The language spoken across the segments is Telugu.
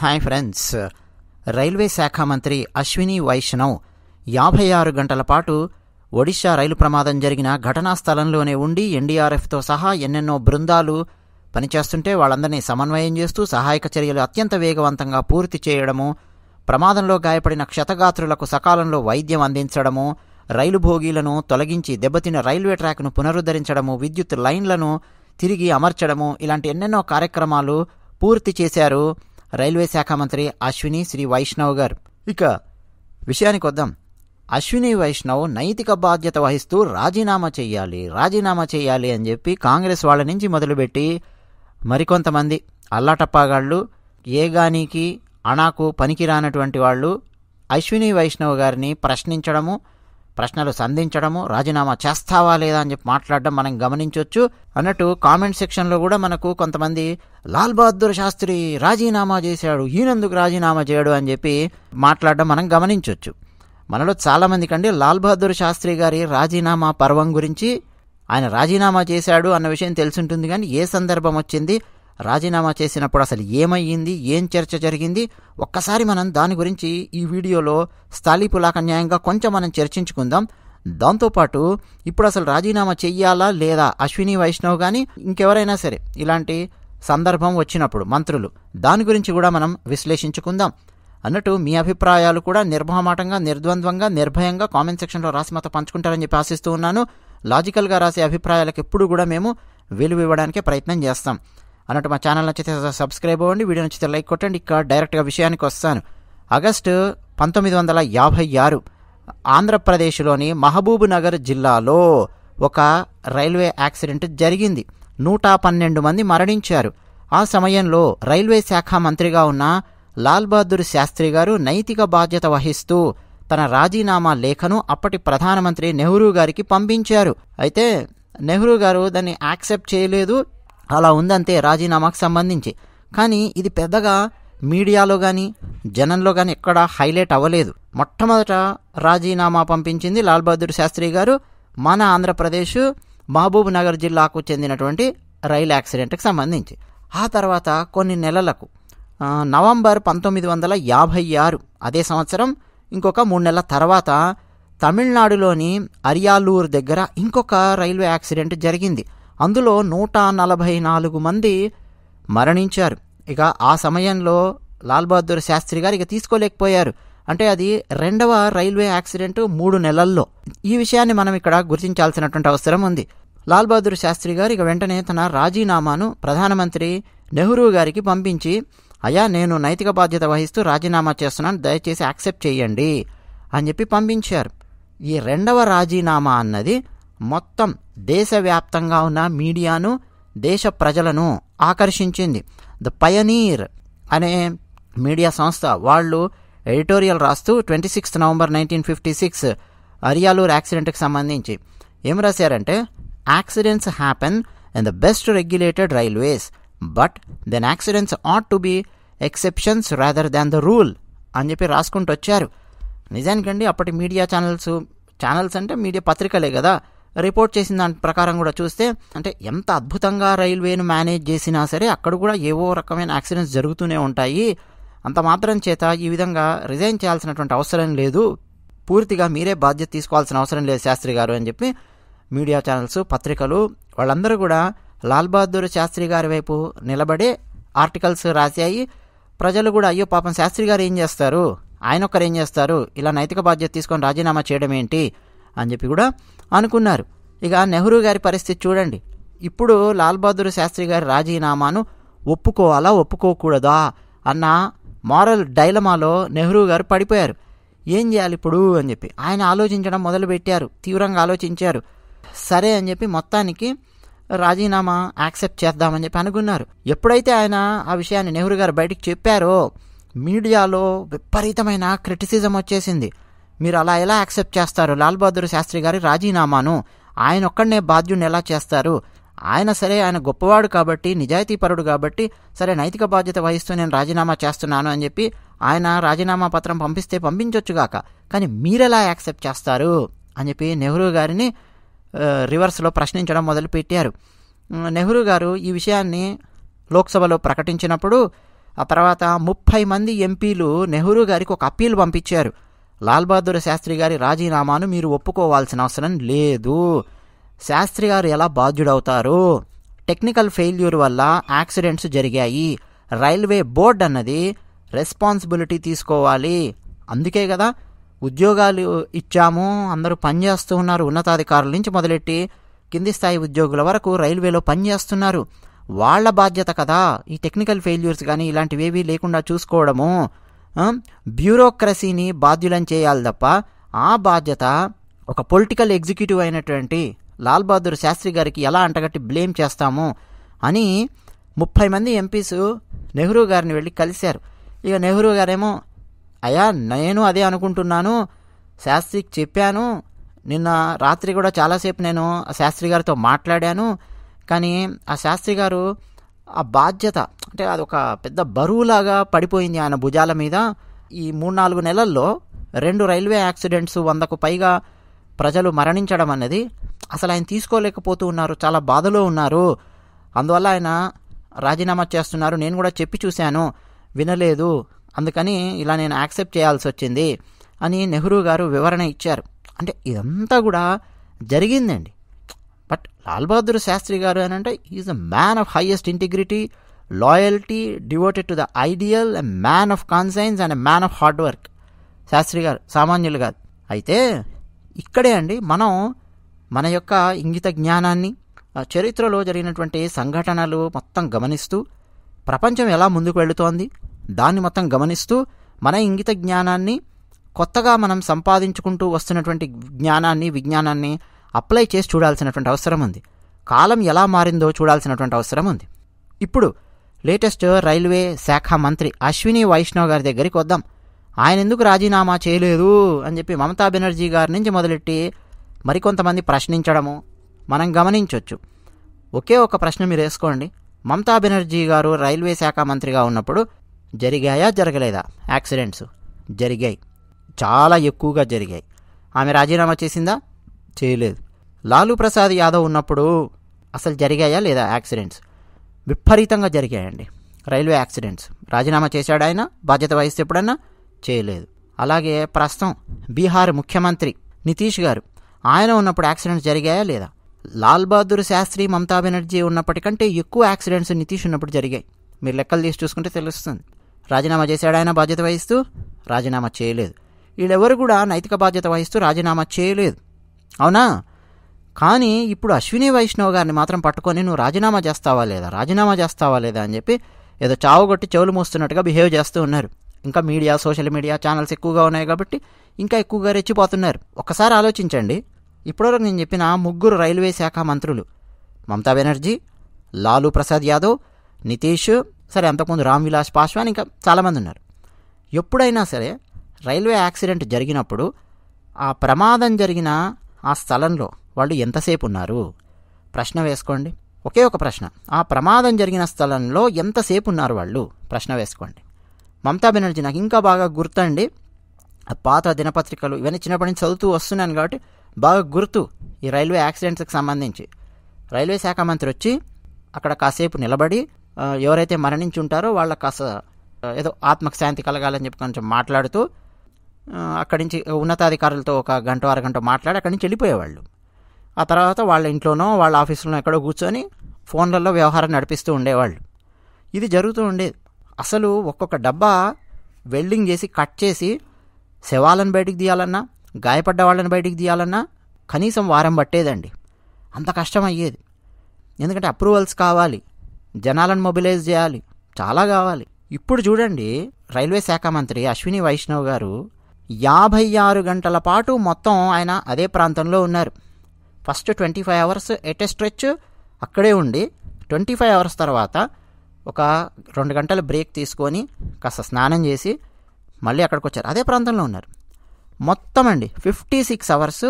హాయ్ ఫ్రెండ్స్ రైల్వే శాఖ మంత్రి అశ్విని వైష్ణవ్ యాభై ఆరు గంటల పాటు ఒడిశా రైలు ప్రమాదం జరిగిన ఘటనా స్థలంలోనే ఉండి ఎన్డీఆర్ఎఫ్తో సహా ఎన్నెన్నో బృందాలు పనిచేస్తుంటే వాళ్ళందరినీ సమన్వయం చేస్తూ సహాయక చర్యలు అత్యంత వేగవంతంగా పూర్తి చేయడము ప్రమాదంలో గాయపడిన క్షతగాత్రులకు సకాలంలో వైద్యం అందించడము రైలు భోగీలను తొలగించి దెబ్బతిన్న రైల్వే ట్రాక్ను పునరుద్ధరించడము విద్యుత్ లైన్లను తిరిగి అమర్చడము ఇలాంటి ఎన్నెన్నో కార్యక్రమాలు పూర్తి చేశారు రైల్వే శాఖ మంత్రి అశ్విని శ్రీ వైష్ణవ్ గారు ఇక విషయానికి వద్దాం అశ్విని వైష్ణవ్ నైతిక బాధ్యత వహిస్తూ రాజీనామా చేయాలి రాజీనామా చేయాలి అని చెప్పి కాంగ్రెస్ వాళ్ళ నుంచి మొదలుపెట్టి మరికొంతమంది అల్లాటప్పాగాళ్ళు ఏగానికి అణాకు పనికిరానటువంటి వాళ్ళు అశ్విని వైష్ణవ్ గారిని ప్రశ్నించడము ప్రశ్నలు సంధించడము రాజీనామా చేస్తావా లేదా అని చెప్పి మాట్లాడడం మనం గమనించవచ్చు అన్నట్టు కామెంట్ సెక్షన్లో కూడా మనకు కొంతమంది లాల్ బహదూర్ శాస్త్రి రాజీనామా చేశాడు ఈయనందుకు రాజీనామా చేయడు అని చెప్పి మాట్లాడడం మనం గమనించవచ్చు మనలో చాలామంది కండి లాల్ బహదూర్ శాస్త్రి గారి రాజీనామా పర్వం గురించి ఆయన రాజీనామా చేశాడు అన్న విషయం తెలుసుంటుంది కానీ ఏ సందర్భం వచ్చింది రాజీనామా చేసినప్పుడు అసలు ఏమయ్యింది ఏం చర్చ జరిగింది ఒక్కసారి మనం దాని గురించి ఈ వీడియోలో స్థాళీపులాక న్యాయంగా కొంచెం మనం చర్చించుకుందాం దాంతోపాటు ఇప్పుడు అసలు రాజీనామా చెయ్యాలా లేదా అశ్విని వైష్ణవ్ కానీ ఇంకెవరైనా సరే ఇలాంటి సందర్భం వచ్చినప్పుడు మంత్రులు దాని గురించి కూడా మనం విశ్లేషించుకుందాం అన్నట్టు మీ అభిప్రాయాలు కూడా నిర్మహమాటంగా నిర్ద్వంద్వంగా నిర్భయంగా కామెంట్ సెక్షన్లో రాసి మాతో పంచుకుంటారని చెప్పి ఆశిస్తూ ఉన్నాను లాజికల్గా రాసే అభిప్రాయాలకు ఎప్పుడు కూడా మేము విలువ ఇవ్వడానికే ప్రయత్నం చేస్తాం అన్నట్టు మా ఛానల్ నచ్చితే సబ్స్క్రైబ్ అవ్వండి వీడియో నచ్చితే లైక్ కొట్టండి ఇక్కడ డైరెక్ట్గా విషయానికి వస్తాను ఆగస్టు పంతొమ్మిది వందల యాభై ఆరు ఆంధ్రప్రదేశ్లోని మహబూబ్ నగర్ జిల్లాలో ఒక రైల్వే యాక్సిడెంట్ జరిగింది నూట పన్నెండు మంది మరణించారు ఆ సమయంలో రైల్వే శాఖ మంత్రిగా ఉన్న లాల్ బహదూర్ శాస్త్రి గారు నైతిక బాధ్యత వహిస్తూ తన రాజీనామా లేఖను అప్పటి ప్రధానమంత్రి నెహ్రూ గారికి పంపించారు అయితే నెహ్రూ గారు దాన్ని యాక్సెప్ట్ చేయలేదు అలా ఉందంతే రాజీనామాకు సంబంధించి కానీ ఇది పెద్దగా మీడియాలో కానీ జనంలో కానీ ఎక్కడా హైలైట్ అవ్వలేదు మొట్టమొదట రాజీనామా పంపించింది లాల్ బహదూర్ శాస్త్రి గారు మన ఆంధ్రప్రదేశ్ మహబూబ్ నగర్ జిల్లాకు చెందినటువంటి రైలు యాక్సిడెంట్కి సంబంధించి ఆ తర్వాత కొన్ని నెలలకు నవంబర్ పంతొమ్మిది వందల యాభై ఆరు అదే సంవత్సరం ఇంకొక మూడు నెలల తర్వాత తమిళనాడులోని అరియాలూర్ దగ్గర ఇంకొక రైల్వే యాక్సిడెంట్ జరిగింది అందులో నూట నలభై నాలుగు మంది మరణించారు ఇక ఆ సమయంలో లాల్ బహదూర్ శాస్త్రి గారు ఇక తీసుకోలేకపోయారు అంటే అది రెండవ రైల్వే యాక్సిడెంట్ మూడు నెలల్లో ఈ విషయాన్ని మనం ఇక్కడ గుర్తించాల్సినటువంటి అవసరం ఉంది లాల్ బహదూర్ శాస్త్రి గారు ఇక వెంటనే తన రాజీనామాను ప్రధానమంత్రి నెహ్రూ గారికి పంపించి అయ్యా నేను నైతిక బాధ్యత వహిస్తూ రాజీనామా చేస్తున్నాను దయచేసి యాక్సెప్ట్ చేయండి అని చెప్పి పంపించారు ఈ రెండవ రాజీనామా అన్నది మొత్తం దేశవ్యాప్తంగా ఉన్న మీడియాను దేశ ప్రజలను ఆకర్షించింది ద పయనీర్ అనే మీడియా సంస్థ వాళ్ళు ఎడిటోరియల్ రాస్తూ twenty sixth November nineteen fifty six Ariyalur యాక్సిడెంట్కి సంబంధించి ఏం రాశారంటే accidents happen in the best regulated railways but then accidents ought to be exceptions rather than the rule అని చెప్పి రాసుకుంటూ వచ్చారు నిజానికండి అప్పటి మీడియా ఛానల్స్ ఛానల్స్ అంటే మీడియా పత్రికలే కదా రిపోర్ట్ చేసిన దాని ప్రకారం కూడా చూస్తే అంటే ఎంత అద్భుతంగా రైల్వేను మేనేజ్ చేసినా సరే అక్కడ కూడా ఏవో రకమైన యాక్సిడెంట్స్ జరుగుతూనే ఉంటాయి అంత మాత్రం చేత ఈ విధంగా రిజైన్ చేయాల్సినటువంటి అవసరం లేదు పూర్తిగా మీరే బాధ్యత తీసుకోవాల్సిన అవసరం లేదు శాస్త్రి గారు అని చెప్పి మీడియా ఛానల్స్ పత్రికలు వాళ్ళందరూ కూడా లాల్ బహదూర్ శాస్త్రి గారి వైపు నిలబడే ఆర్టికల్స్ రాశాయి ప్రజలు కూడా అయ్యో పాపం శాస్త్రి గారు ఏం చేస్తారు ఆయన ఒక్కరు ఏం చేస్తారు ఇలా నైతిక బాధ్యత తీసుకొని రాజీనామా చేయడం ఏంటి అని చెప్పి కూడా అనుకున్నారు ఇక నెహ్రూ గారి పరిస్థితి చూడండి ఇప్పుడు లాల్ బహదూర్ శాస్త్రి గారి రాజీనామాను ఒప్పుకోవాలా ఒప్పుకోకూడదా అన్న మారల్ డైలమాలో నెహ్రూ గారు పడిపోయారు ఏం చేయాలి ఇప్పుడు అని చెప్పి ఆయన ఆలోచించడం మొదలుపెట్టారు తీవ్రంగా ఆలోచించారు సరే అని చెప్పి మొత్తానికి రాజీనామా యాక్సెప్ట్ చేద్దామని చెప్పి అనుకున్నారు ఎప్పుడైతే ఆయన ఆ విషయాన్ని నెహ్రూ గారు బయటికి చెప్పారో మీడియాలో విపరీతమైన క్రిటిసిజం వచ్చేసింది మీరు అలా ఎలా యాక్సెప్ట్ చేస్తారు లాల్ బహదూర్ శాస్త్రి గారి రాజీనామాను ఆయన ఒక్కడనే బాధ్యుని ఎలా చేస్తారు ఆయన సరే ఆయన గొప్పవాడు కాబట్టి నిజాయితీపరుడు కాబట్టి సరే నైతిక బాధ్యత వహిస్తూ నేను రాజీనామా చేస్తున్నాను అని చెప్పి ఆయన రాజీనామా పత్రం పంపిస్తే పంపించొచ్చుగాక కానీ మీరెలా యాక్సెప్ట్ చేస్తారు అని చెప్పి నెహ్రూ గారిని రివర్స్లో ప్రశ్నించడం మొదలుపెట్టారు నెహ్రూ గారు ఈ విషయాన్ని లోక్సభలో ప్రకటించినప్పుడు ఆ తర్వాత ముప్పై మంది ఎంపీలు నెహ్రూ గారికి ఒక అప్పీల్ పంపించారు లాల్ బహదూర్ శాస్త్రి గారి రాజీనామాను మీరు ఒప్పుకోవాల్సిన అవసరం లేదు శాస్త్రి గారు ఎలా బాధ్యుడవుతారు టెక్నికల్ ఫెయిల్యూర్ వల్ల యాక్సిడెంట్స్ జరిగాయి రైల్వే బోర్డ్ అన్నది రెస్పాన్సిబిలిటీ తీసుకోవాలి అందుకే కదా ఉద్యోగాలు ఇచ్చాము అందరూ పనిచేస్తూ ఉన్నారు ఉన్నతాధికారుల నుంచి మొదలెట్టి కింది స్థాయి ఉద్యోగుల వరకు రైల్వేలో పనిచేస్తున్నారు వాళ్ళ బాధ్యత కదా ఈ టెక్నికల్ ఫెయిల్యూర్స్ కానీ ఇలాంటివేవీ లేకుండా చూసుకోవడము ఆ, బ్యూరోక్రసీని బాధ్యులను చేయాలి తప్ప ఆ బాధ్యత ఒక పొలిటికల్ ఎగ్జిక్యూటివ్ అయినటువంటి లాల్ బహదూర్ శాస్త్రి గారికి ఎలా అంటగట్టి బ్లేమ్ చేస్తాము అని ముప్పై మంది ఎంపీస్ నెహ్రూ గారిని వెళ్ళి కలిశారు ఇక నెహ్రూ గారేమో అయ్యా నేను అదే అనుకుంటున్నాను శాస్త్రికి చెప్పాను నిన్న రాత్రి కూడా చాలాసేపు నేను ఆ శాస్త్రి గారితో మాట్లాడాను కానీ ఆ శాస్త్రి గారు ఆ బాధ్యత అంటే అదొక పెద్ద బరువులాగా పడిపోయింది ఆయన భుజాల మీద ఈ మూడు నాలుగు నెలల్లో రెండు రైల్వే యాక్సిడెంట్స్ వందకు పైగా ప్రజలు మరణించడం అన్నది అసలు ఆయన తీసుకోలేకపోతూ ఉన్నారు చాలా బాధలో ఉన్నారు అందువల్ల ఆయన రాజీనామా చేస్తున్నారు నేను కూడా చెప్పి చూశాను వినలేదు అందుకని ఇలా నేను యాక్సెప్ట్ చేయాల్సి వచ్చింది అని నెహ్రూ గారు వివరణ ఇచ్చారు అంటే ఇదంతా కూడా జరిగిందండి బట్ లాల్ బహదూర్ శాస్త్రి గారు అని అంటే is a man of highest integrity loyalty devoted to the ideal a man of conscience and a man of hard work Shastri గారు సామాన్యులు కాదు అయితే ఇక్కడే అండి మనం మన యొక్క ఇంగిత జ్ఞానాన్ని ఆ చరిత్రలో జరిగినటువంటి సంఘటనలు మొత్తం గమనిస్తూ ప్రపంచం ఎలా ముందుకు వెళుతోంది దాన్ని మొత్తం గమనిస్తూ మన ఇంగిత జ్ఞానాన్ని కొత్తగా మనం సంపాదించుకుంటూ వస్తున్నటువంటి జ్ఞానాన్ని విజ్ఞానాన్ని అప్లై చేసి చూడాల్సినటువంటి అవసరం ఉంది కాలం ఎలా మారిందో చూడాల్సినటువంటి అవసరం ఉంది ఇప్పుడు లేటెస్ట్ రైల్వే శాఖ మంత్రి అశ్విని వైష్ణవ్ గారి దగ్గరికి వద్దాం ఆయన ఎందుకు రాజీనామా చేయలేదు అని చెప్పి మమతా బెనర్జీ గారి నుంచి మొదలెట్టి మరికొంతమంది ప్రశ్నించడము మనం గమనించవచ్చు ఒకే ఒక ప్రశ్న మీరు వేసుకోండి మమతా బెనర్జీ గారు రైల్వే శాఖ మంత్రిగా ఉన్నప్పుడు జరిగాయా జరగలేదా యాక్సిడెంట్స్ జరిగాయి చాలా ఎక్కువగా జరిగాయి ఆమె రాజీనామా చేసిందా చేయలేదు లాలూ ప్రసాద్ యాదవ్ ఉన్నప్పుడు అసలు జరిగాయా లేదా యాక్సిడెంట్స్ విపరీతంగా జరిగాయండి రైల్వే యాక్సిడెంట్స్ రాజీనామా చేశాడు ఆయన బాధ్యత వహిస్తే ఎప్పుడన్నా చేయలేదు అలాగే ప్రస్తుతం బీహార్ ముఖ్యమంత్రి నితీష్ గారు ఆయన ఉన్నప్పుడు యాక్సిడెంట్స్ జరిగాయా లేదా లాల్ బహదూర్ శాస్త్రి మమతా బెనర్జీ ఉన్నప్పటికంటే ఎక్కువ యాక్సిడెంట్స్ నితీష్ ఉన్నప్పుడు జరిగాయి మీరు లెక్కలు తీసి చూసుకుంటే తెలుస్తుంది రాజీనామా చేశాడు ఆయన బాధ్యత వహిస్తూ రాజీనామా చేయలేదు వీళ్ళెవరు కూడా నైతిక బాధ్యత వహిస్తూ రాజీనామా చేయలేదు అవునా కానీ ఇప్పుడు అశ్విని వైష్ణవ్ గారిని మాత్రం పట్టుకొని నువ్వు రాజీనామా చేస్తావా లేదా రాజీనామా చేస్తావా లేదా అని చెప్పి ఏదో చావుగొట్టి చెవులు మూస్తున్నట్టుగా బిహేవ్ చేస్తూ ఉన్నారు ఇంకా మీడియా సోషల్ మీడియా ఛానల్స్ ఎక్కువగా ఉన్నాయి కాబట్టి ఇంకా ఎక్కువగా రెచ్చిపోతున్నారు ఒక్కసారి ఆలోచించండి ఇప్పటివరకు నేను చెప్పిన ముగ్గురు రైల్వే శాఖ మంత్రులు మమతా బెనర్జీ లాలూ ప్రసాద్ యాదవ్ నితీష్ సరే అంతకుముందు రామ్ విలాస్ పాస్వాన్ ఇంకా చాలామంది ఉన్నారు ఎప్పుడైనా సరే రైల్వే యాక్సిడెంట్ జరిగినప్పుడు ఆ ప్రమాదం జరిగిన ఆ స్థలంలో వాళ్ళు ఎంతసేపు ఉన్నారు ప్రశ్న వేసుకోండి ఒకే ఒక ప్రశ్న ఆ ప్రమాదం జరిగిన స్థలంలో ఎంతసేపు ఉన్నారు వాళ్ళు ప్రశ్న వేసుకోండి మమతా బెనర్జీ నాకు ఇంకా బాగా గుర్తండి ఆ పాత దినపత్రికలు ఇవన్నీ చిన్నప్పటి నుంచి చదువుతూ వస్తున్నాను కాబట్టి బాగా గుర్తు ఈ రైల్వే యాక్సిడెంట్స్కి సంబంధించి రైల్వే శాఖ మంత్రి వచ్చి అక్కడ కాసేపు నిలబడి ఆ, ఎవరైతే మరణించి ఉంటారో వాళ్ళ కాస్త ఆ, ఏదో ఆత్మకు శాంతి కలగాలని చెప్పి కొంచెం మాట్లాడుతూ ఆ, అక్కడి నుంచి ఉన్నతాధికారులతో ఒక గంట అరగంట మాట్లాడి అక్కడి నుంచి వెళ్ళిపోయేవాళ్ళు ఆ తర్వాత వాళ్ళ ఇంట్లోనో వాళ్ళ ఆఫీసులోనో ఎక్కడో కూర్చొని ఫోన్లలో వ్యవహారం నడిపిస్తూ ఉండేవాళ్ళు ఇది జరుగుతూ ఉండేది అసలు ఒక్కొక్క డబ్బా వెల్డింగ్ చేసి కట్ చేసి శవాలను బయటికి తీయాలన్నా గాయపడ్డ వాళ్ళని బయటికి తీయాలన్నా కనీసం వారం పట్టేదండి అంత కష్టం అయ్యేది ఎందుకంటే అప్రూవల్స్ కావాలి జనాలను మొబిలైజ్ చేయాలి చాలా కావాలి ఇప్పుడు చూడండి రైల్వే శాఖ మంత్రి అశ్విని వైష్ణవ్ గారు యాభై ఆరు గంటల పాటు మొత్తం ఆయన అదే ప్రాంతంలో ఉన్నారు first twenty five hours at stretch అక్కడే ఉండి ట్వంటీ ఫైవ్ అవర్స్ తర్వాత ఒక రెండు గంటల బ్రేక్ తీసుకొని కాస్త స్నానం చేసి మళ్ళీ అక్కడికి వచ్చారు అదే ప్రాంతంలో ఉన్నారు మొత్తం అండి ఫిఫ్టీ సిక్స్ అవర్స్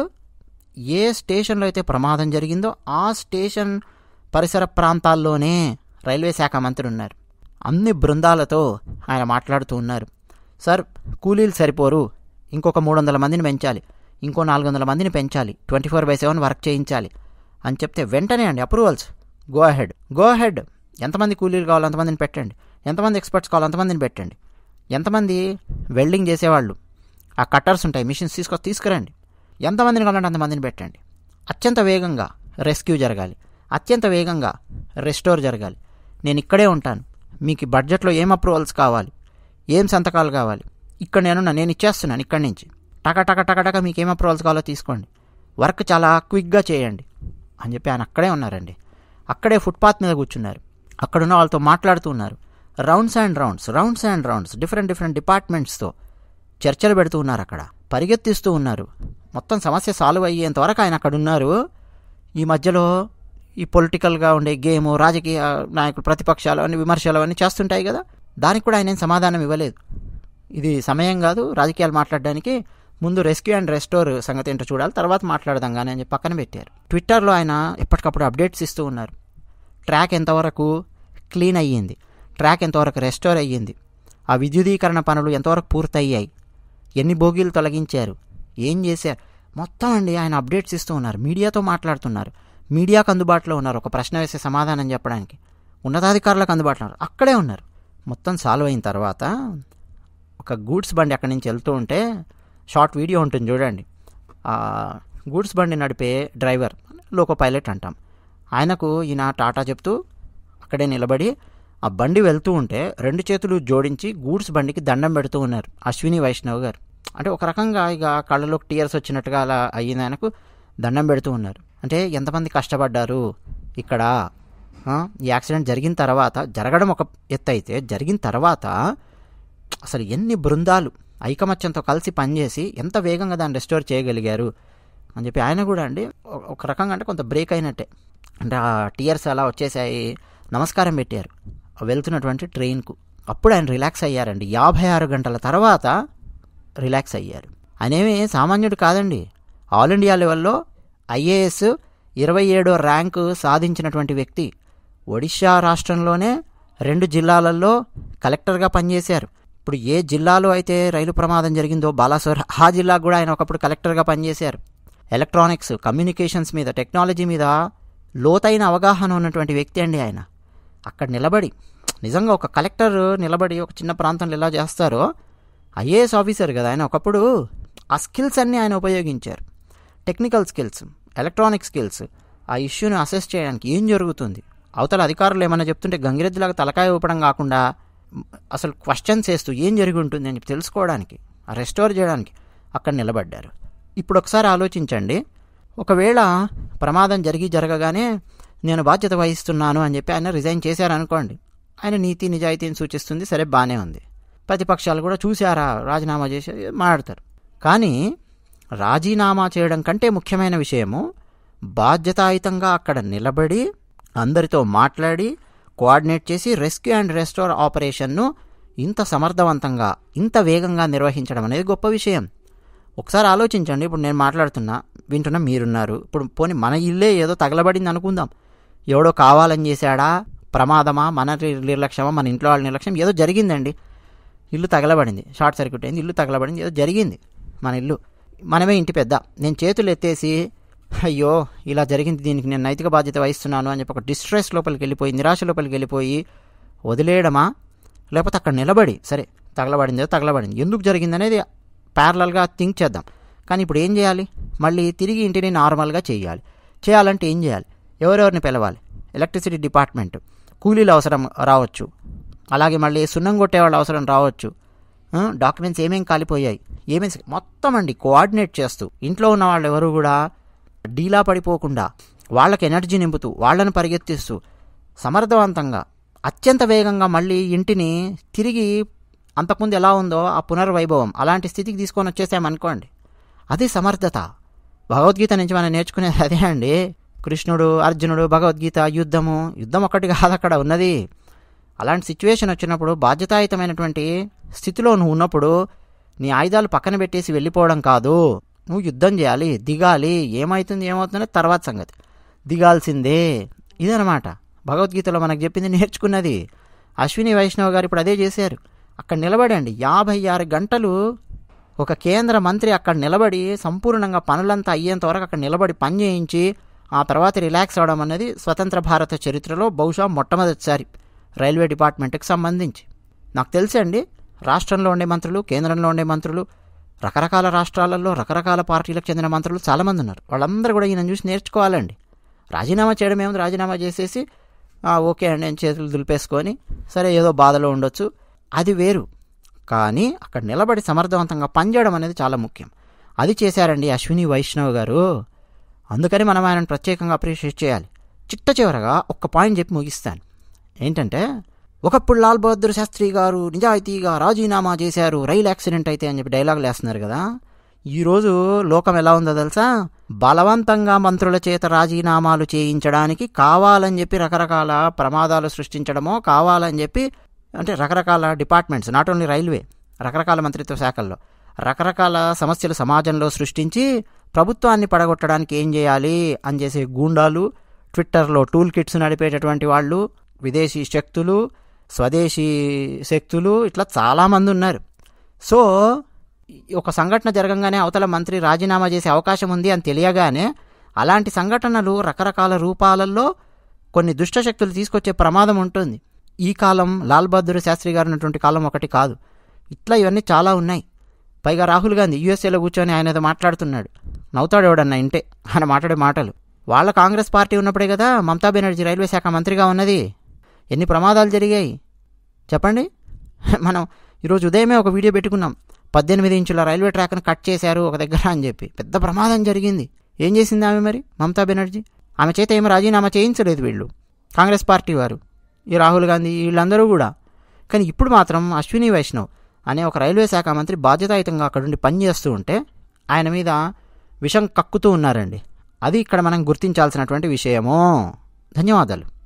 ఏ స్టేషన్లో అయితే ప్రమాదం జరిగిందో ఆ స్టేషన్ పరిసర ప్రాంతాల్లోనే రైల్వే శాఖ మంత్రి ఉన్నారు అన్ని బృందాలతో ఆయన మాట్లాడుతూ ఉన్నారు సార్ కూలీలు సరిపోరు ఇంకొక మూడు వందల మందిని పెంచాలి ఇంకో నాలుగు వందల మందిని పెంచాలి twenty four by seven work చేయించాలి అని చెప్తే వెంటనే అండి approvals go ahead go ahead ఎంతమంది కూలీలు కావాలో అంతమందిని పెట్టండి ఎంతమంది ఎక్స్పర్ట్స్ కావాలి అంతమందిని పెట్టండి ఎంతమంది వెల్డింగ్ చేసేవాళ్ళు ఆ కట్టర్స్ ఉంటాయి మిషన్స్ తీసుకో తీసుకురండి ఎంతమందిని కావాలంటే అంతమందిని పెట్టండి అత్యంత వేగంగా రెస్క్యూ జరగాలి అత్యంత వేగంగా రెస్టోర్ జరగాలి నేను ఇక్కడే ఉంటాను మీకు ఈ బడ్జెట్లో ఏం అప్రూవల్స్ కావాలి ఏం సంతకాలు కావాలి ఇక్కడ నేను నేను ఇచ్చేస్తున్నాను ఇక్కడి నుంచి టక టక టక టక మీకు ఏం అప్రూవల్స్ కావాలో తీసుకోండి వర్క్ చాలా క్విక్గా చేయండి అని చెప్పి ఆయన అక్కడే ఉన్నారండి అక్కడే ఫుట్పాత్ మీద కూర్చున్నారు అక్కడున్న వాళ్ళతో మాట్లాడుతూ ఉన్నారు rounds and rounds rounds and rounds different different డిపార్ట్మెంట్స్తో చర్చలు పెడుతూ ఉన్నారు అక్కడ పరిగెత్తిస్తూ ఉన్నారు మొత్తం సమస్య సాల్వ్ అయ్యేంత వరకు ఆయన అక్కడ ఉన్నారు ఈ మధ్యలో ఈ పొలిటికల్గా ఉండే గేమ్ రాజకీయ నాయకులు ప్రతిపక్షాలు అన్ని విమర్శలు అవన్నీ చేస్తుంటాయి కదా దానికి కూడా ఆయన ఏం సమాధానం ఇవ్వలేదు ఇది సమయం కాదు రాజకీయాలు మాట్లాడడానికి ముందు రెస్క్యూ అండ్ రెస్టోర్ సంగతి ఏంటో చూడాలి తర్వాత మాట్లాడదాం కానీ అని చెప్పి పక్కన పెట్టారు ట్విట్టర్లో ఆయన ఎప్పటికప్పుడు అప్డేట్స్ ఇస్తూ ఉన్నారు ట్రాక్ ఎంతవరకు క్లీన్ అయ్యింది ట్రాక్ ఎంతవరకు రెస్టోర్ అయ్యింది ఆ విద్యుదీకరణ పనులు ఎంతవరకు పూర్తయ్యాయి ఎన్ని బోగీలు తొలగించారు ఏం చేశారు మొత్తం అండి ఆయన అప్డేట్స్ ఇస్తూ ఉన్నారు మీడియాతో మాట్లాడుతున్నారు మీడియాకు అందుబాటులో ఉన్నారు ఒక ప్రశ్న వేసే సమాధానం చెప్పడానికి ఉన్నతాధికారులకు అందుబాటులో ఉన్నారు అక్కడే ఉన్నారు మొత్తం సాల్వ్ అయిన తర్వాత ఒక గూడ్స్ బండి అక్కడి నుంచి వెళ్తూ ఉంటే షార్ట్ వీడియో ఉంటుంది చూడండి ఆ గూడ్స్ బండి నడిపే డ్రైవర్ లోకో పైలట్ అంటాం ఆయనకు ఈయన టాటా చెప్తూ అక్కడే నిలబడి ఆ బండి వెళ్తూ ఉంటే రెండు చేతులు జోడించి గూడ్స్ బండికి దండం పెడుతూ ఉన్నారు అశ్విని వైష్ణవ్ గారు అంటే ఒక రకంగా ఇక కళ్ళలోకి టీయర్స్ వచ్చినట్టుగా అలా అయ్యింది ఆయనకు దండం పెడుతూ ఉన్నారు అంటే ఎంతమంది కష్టపడ్డారు ఇక్కడ ఆ, ఈ యాక్సిడెంట్ జరిగిన తర్వాత జరగడం ఒక ఎత్తు అయితే జరిగిన తర్వాత అసలు ఎన్ని బృందాలు ఐకమత్యంతో కలిసి పనిచేసి ఎంత వేగంగా దాన్ని రెస్టోర్ చేయగలిగారు అని చెప్పి ఆయన కూడా అండి ఒక- ఒక రకంగా అంటే కొంత బ్రేక్ అయినట్టే అంటే ఆ టీయర్స్ అలా వచ్చేసాయి నమస్కారం పెట్టారు వెళ్తున్నటువంటి ట్రైన్కు అప్పుడు ఆయన రిలాక్స్ అయ్యారండి యాభై ఆరు గంటల తర్వాత రిలాక్స్ అయ్యారు ఆయనేమి సామాన్యుడు కాదండి ఆల్ ఇండియా లెవెల్లో ఐఏఎస్ ఇరవై ఏడో ర్యాంకు సాధించినటువంటి వ్యక్తి ఒడిషా రాష్ట్రంలోనే రెండు జిల్లాలలో కలెక్టర్గా పనిచేశారు ఇప్పుడు ఏ జిల్లాలో అయితే రైలు ప్రమాదం జరిగిందో బాలాసోర్ ఆ జిల్లాకు కూడా ఆయన ఒకప్పుడు కలెక్టర్గా పనిచేశారు ఎలక్ట్రానిక్స్ కమ్యూనికేషన్స్ మీద టెక్నాలజీ మీద లోతైన అవగాహన ఉన్నటువంటి వ్యక్తి అండి ఆయన అక్కడ నిలబడి నిజంగా ఒక కలెక్టర్ నిలబడి ఒక చిన్న ప్రాంతంలో ఎలా చేస్తారో ఐఏఎస్ ఆఫీసర్ కదా ఆయన ఒకప్పుడు ఆ స్కిల్స్ అన్నీ ఆయన ఉపయోగించారు టెక్నికల్ స్కిల్స్ ఎలక్ట్రానిక్ స్కిల్స్ ఆ ఇష్యూని అసెస్ చేయడానికి ఏం జరుగుతుంది అవతల అధికారులు ఏమైనా చెప్తుంటే గంగిరెద్దులాగా తలకాయ ఊపడం కాకుండా మ్, అసలు క్వశ్చన్స్ వేస్తూ ఏం జరిగి ఉంటుంది అని చెప్పి తెలుసుకోవడానికి ఆ రెస్టోర్ చేయడానికి అక్కడ నిలబడ్డారు ఇప్పుడు ఒకసారి ఆలోచించండి ఒకవేళ ప్రమాదం జరిగి జరగగానే నేను బాధ్యత వహిస్తున్నాను అని చెప్పి ఆయన రిజైన్ చేశారనుకోండి ఆయన నీతి నిజాయితీని సూచిస్తుంది సరే బాగానే ఉంది ప్రతిపక్షాలు కూడా చూశారా రాజీనామా చేసి మాట్లాడతారు కానీ రాజీనామా చేయడం కంటే ముఖ్యమైన విషయము బాధ్యతాయుతంగా అక్కడ నిలబడి అందరితో మాట్లాడి కోఆర్డినేట్ చేసి రెస్క్యూ అండ్ రెస్టోర్ ఆపరేషన్ను ఇంత సమర్థవంతంగా ఇంత వేగంగా నిర్వహించడం అనేది గొప్ప విషయం ఒకసారి ఆలోచించండి ఇప్పుడు నేను మాట్లాడుతున్నా వింటున్నా మీరున్నారు ఇప్పుడు పోనీ మన ఇల్లే ఏదో తగలబడింది అనుకుందాం ఎవడో కావాలని చేశాడా ప్రమాదమా మన ని- నిర్లక్ష్యమా మన ఇంట్లో వాళ్ళ నిర్లక్ష్యం ఏదో జరిగిందండి ఇల్లు తగలబడింది షార్ట్ సర్క్యూట్ అయింది ఇల్లు తగలబడింది ఏదో జరిగింది మన ఇల్లు మనమే ఇంటి పెద్ద నేను చేతులు ఎత్తేసి అయ్యో ఇలా జరిగింది దీనికి నేను నైతిక బాధ్యత వహిస్తున్నాను అని చెప్పి ఒక డిస్ట్రెస్ లోపలికి వెళ్ళిపోయి నిరాశ లోపలికి వెళ్ళిపోయి వదిలేయడమా లేకపోతే అక్కడ నిలబడి సరే తగలబడింది ఏదో తగలబడింది ఎందుకు జరిగింది అనేది ప్యారలల్గా థింక్ చేద్దాం కానీ ఇప్పుడు ఏం చేయాలి మళ్ళీ తిరిగి ఇంటిని నార్మల్గా చేయాలి చేయాలంటే ఏం చేయాలి ఎవరెవరిని పిలవాలి ఎలక్ట్రిసిటీ డిపార్ట్మెంట్ కూలీలు అవసరం రావచ్చు అలాగే మళ్ళీ సున్నం కొట్టే వాళ్ళ అవసరం రావచ్చు డాక్యుమెంట్స్ ఏమేం కాలిపోయాయి ఏమేమి మొత్తం అండి కోఆర్డినేట్ చేస్తూ ఇంట్లో ఉన్న వాళ్ళు ఎవరు కూడా డీలా పడిపోకుండా వాళ్ళకి ఎనర్జీ నింపుతూ వాళ్ళని పరిగెత్తిస్తూ సమర్థవంతంగా అత్యంత వేగంగా మళ్ళీ ఇంటిని తిరిగి అంతకుముందు ఎలా ఉందో ఆ పునర్వైభవం అలాంటి స్థితికి తీసుకొని వచ్చేసామనుకోండి అది సమర్థత భగవద్గీత నుంచి మనం నేర్చుకునేది అదే అండి కృష్ణుడు అర్జునుడు భగవద్గీత యుద్ధము యుద్ధం ఒక్కటి కాదు అక్కడ ఉన్నది అలాంటి సిచ్యువేషన్ వచ్చినప్పుడు బాధ్యతాయుతమైనటువంటి స్థితిలో నువ్వు ఉన్నప్పుడు నీ ఆయుధాలు పక్కన పెట్టేసి వెళ్ళిపోవడం కాదు నువ్వు యుద్ధం చేయాలి దిగాలి ఏమవుతుంది ఏమవుతుందో తర్వాత సంగతి దిగాల్సిందే ఇదనమాట భగవద్గీతలో మనకు చెప్పింది నేర్చుకున్నది అశ్విని వైష్ణవ్ గారు ఇప్పుడు అదే చేశారు అక్కడ నిలబడండి యాభై ఆరు గంటలు ఒక కేంద్ర మంత్రి అక్కడ నిలబడి సంపూర్ణంగా పనులంతా అయ్యేంత వరకు అక్కడ నిలబడి పని చేయించి ఆ తర్వాత రిలాక్స్ అవ్వడం అనేది స్వతంత్ర భారత చరిత్రలో బహుశా మొట్టమొదటిసారి రైల్వే డిపార్ట్మెంట్కి సంబంధించి నాకు తెలుసండి రాష్ట్రంలో ఉండే మంత్రులు కేంద్రంలో ఉండే మంత్రులు రకరకాల రాష్ట్రాలలో రకరకాల పార్టీలకు చెందిన మంత్రులు చాలామంది ఉన్నారు వాళ్ళందరూ కూడా ఈయన చూసి నేర్చుకోవాలండి రాజీనామా చేయడం ఏముంది రాజీనామా చేసేసి "ఆ, ఓకే అండి అని చేతులు దులిపేసుకొని సరే ఏదో బాధలో ఉండొచ్చు అది వేరు కానీ అక్కడ నిలబడి సమర్థవంతంగా పనిచేయడం అనేది చాలా ముఖ్యం అది చేశారండి అశ్విని వైష్ణవ్ గారు అందుకని మనం ఆయనను ప్రత్యేకంగా అప్రిషియేట్ చేయాలి చిట్ట చివరగా ఒక్క పాయింట్ చెప్పి ముగిస్తాను ఏంటంటే ఒకప్పుడు లాల్ బహదూర్ శాస్త్రి గారు నిజాయితీగా రాజీనామా చేశారు రైలు యాక్సిడెంట్ అయితే అని చెప్పి డైలాగులు వేస్తున్నారు కదా ఈరోజు లోకం ఎలా ఉందో తెలుసా బలవంతంగా మంత్రుల చేత రాజీనామాలు చేయించడానికి కావాలని చెప్పి రకరకాల ప్రమాదాలు సృష్టించడమో కావాలని చెప్పి అంటే రకరకాల డిపార్ట్మెంట్స్ నాట్ ఓన్లీ రైల్వే రకరకాల మంత్రిత్వ శాఖల్లో రకరకాల సమస్యలు సమాజంలో సృష్టించి ప్రభుత్వాన్ని పడగొట్టడానికి ఏం చేయాలి అని చేసే గూండాలు ట్విట్టర్లో టూల్ కిట్స్ నడిపేటటువంటి వాళ్ళు విదేశీ శక్తులు స్వదేశీ శక్తులు ఇట్లా చాలామంది ఉన్నారు సో ఈ ఒక సంఘటన జరగంగానే అవతల మంత్రి రాజీనామా చేసే అవకాశం ఉంది అని తెలియగానే అలాంటి సంఘటనలు రకరకాల రూపాలలో కొన్ని దుష్టశక్తులు తీసుకొచ్చే ప్రమాదం ఉంటుంది ఈ కాలం లాల్ బహదూర్ శాస్త్రి గారు ఉన్నటువంటి కాలం ఒకటి కాదు ఇట్లా ఇవన్నీ చాలా ఉన్నాయి పైగా రాహుల్ గాంధీ యూఎస్ఏలో కూర్చొని ఆయన ఏదో మాట్లాడుతున్నాడు నవ్వుతాడు ఎవడన్నా ఇంటే ఆయన మాట్లాడే మాటలు వాళ్ళ కాంగ్రెస్ పార్టీ ఉన్నప్పుడే కదా మమతా బెనర్జీ రైల్వే శాఖ మంత్రిగా ఉన్నది ఎన్ని ప్రమాదాలు జరిగాయి చెప్పండి మనం ఈరోజు ఉదయమే ఒక వీడియో పెట్టుకున్నాం పద్దెనిమిది ఇంచుల రైల్వే ట్రాక్ను కట్ చేశారు ఒక దగ్గర అని చెప్పి పెద్ద ప్రమాదం జరిగింది ఏం చేసింది ఆమె మరి మమతా బెనర్జీ ఆమె చేత ఏమి రాజీనామా చేయించలేదు వీళ్ళు కాంగ్రెస్ పార్టీ వారు ఈ రాహుల్ గాంధీ వీళ్ళందరూ కూడా కానీ ఇప్పుడు మాత్రం అశ్విని వైష్ణవ్ అనే ఒక రైల్వే శాఖ మంత్రి బాధ్యతాయుతంగా అక్కడుండి పనిచేస్తూ ఉంటే ఆయన మీద విషం కక్కుతూ ఉన్నారండి అది ఇక్కడ మనం గుర్తించాల్సినటువంటి విషయము ధన్యవాదాలు